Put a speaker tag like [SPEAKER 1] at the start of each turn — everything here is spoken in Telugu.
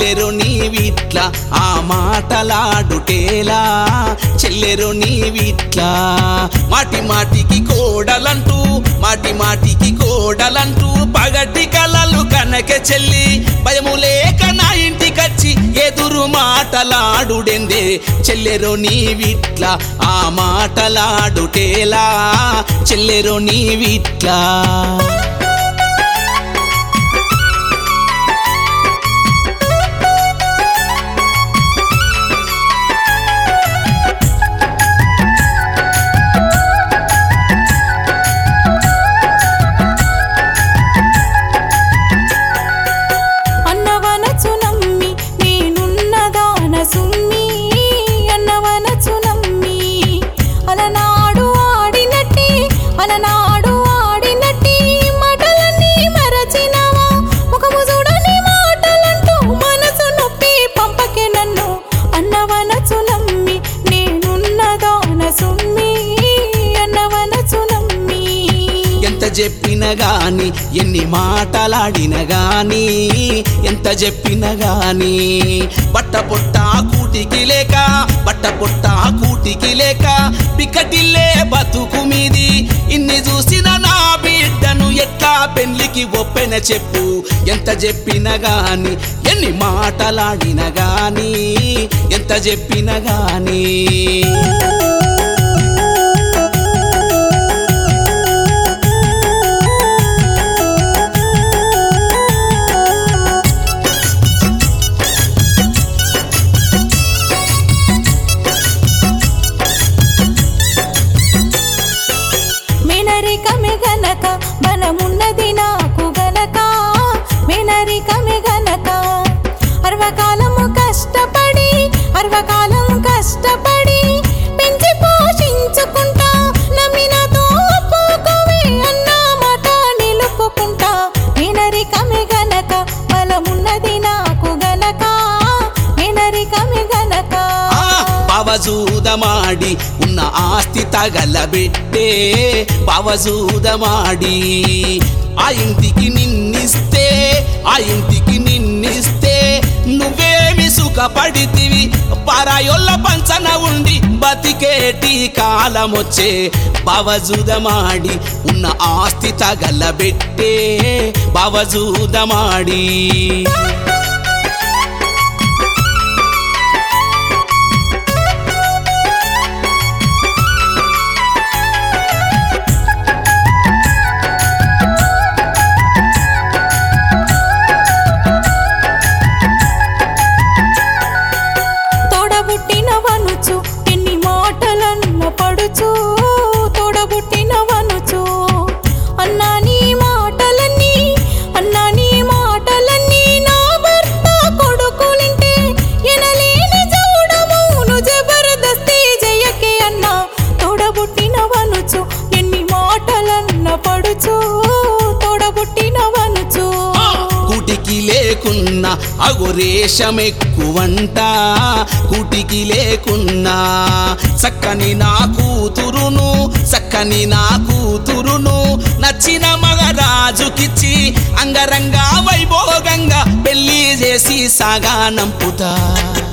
[SPEAKER 1] చెల్లెరు నీవిట్లా ఆ మాటలాడుటేలా చెల్లెరు నీవిట్లా మాటి మాటికి కోడలంటూ మాటి మాటికి కోడలంటూ పగటి కలలు కనక చెల్లి భయము లేక నా ఇంటికచ్చి ఎదురు మాటలాడుడెందే చెల్లెరు నీవిట్లా ఆ మాటలాడుటేలా చెల్లెరు నీవిట్లా
[SPEAKER 2] అన్నవనచు నమ్మి నేనున్నదాన సుమ్మి అన్నవనచు నమ్మి అలనాడు ఆడినట్టి అలనాడు ఆడినట్టి మాటలన్నీ మరచినవా ముఖము చూడని మాటలంటూ మనసు నొప్పి పంపకే నన్ను అన్నవనచు నమ్మి నేనున్నదాన సుమ్మి అన్నవనచు నమ్మి
[SPEAKER 1] ఎంత చెప్పిన గాని ఎన్ని మాటలాడిన గాని ఎంత చెప్పిన గాని బట్ట పొట్ట కూటికి లేక బట్ట పొట్ట కూటికి లేక పికటిల్లే బతుకు మీది ఇన్ని చూసిన నా బిడ్డను ఎట్లా పెళ్లికి ఒప్పెన చెప్పు ఎంత చెప్పిన గాని ఎన్ని మాటలాడిన గాని ఎంత చెప్పిన గాని
[SPEAKER 2] మేనరికమే గనక బలమున్నది నాకు గనక మేనరికమే గనక అర్వకాలము కష్టపడి అర్వకాలం కష్టపడి పెంచి పోషించుకుంటా నమ్మినతో ఒప్పుకోవే అన్న మాట నిలుపుకుంటా మేనరికమే గనక బలమున్నది నాకు గనక మేనరికమే గనక
[SPEAKER 1] ఆ పవజూదమాడి ఉన్న ఆస్తి తగలబెట్టే పవజూదమాడి ఆ ఇంటికి నిన్నిస్తే ఆ ఇంటికి నిన్నిస్తే నువ్వేమి సుఖపడితివి పరాయొల్ల పంచన ఉండి బతికేటి కాలమొచ్చే పవజూదమాడి ఉన్న ఆస్తి తగలబెట్టే పవజూదమాడి
[SPEAKER 2] తోడబుట్టిన వనుచు ఎన్ని మాటలన్న పడుచు తోడబుట్టిన వనుచు అన్నా నీ మాటలన్నీ అన్నా నీ మాటలన్నీ నా భర్త కొడుకులింటే ఎనలేని చూడమును జబర్దస్తి జయకే అన్నా తోడబుట్టిన వనుచు ఎన్ని మాటలన్న పడుచు తోడబుట్టిన వనుచు
[SPEAKER 1] కూటికి లేకున్నా అగురేషమెక్కువంట కూటికి లేకున్నా చక్కని నా కూతురును చక్కని నా కూతురును నచ్చిన మగరాజుకిచ్చి అంగరంగ వైభోగంగా పెళ్లి చేసి సాగా నంపుతా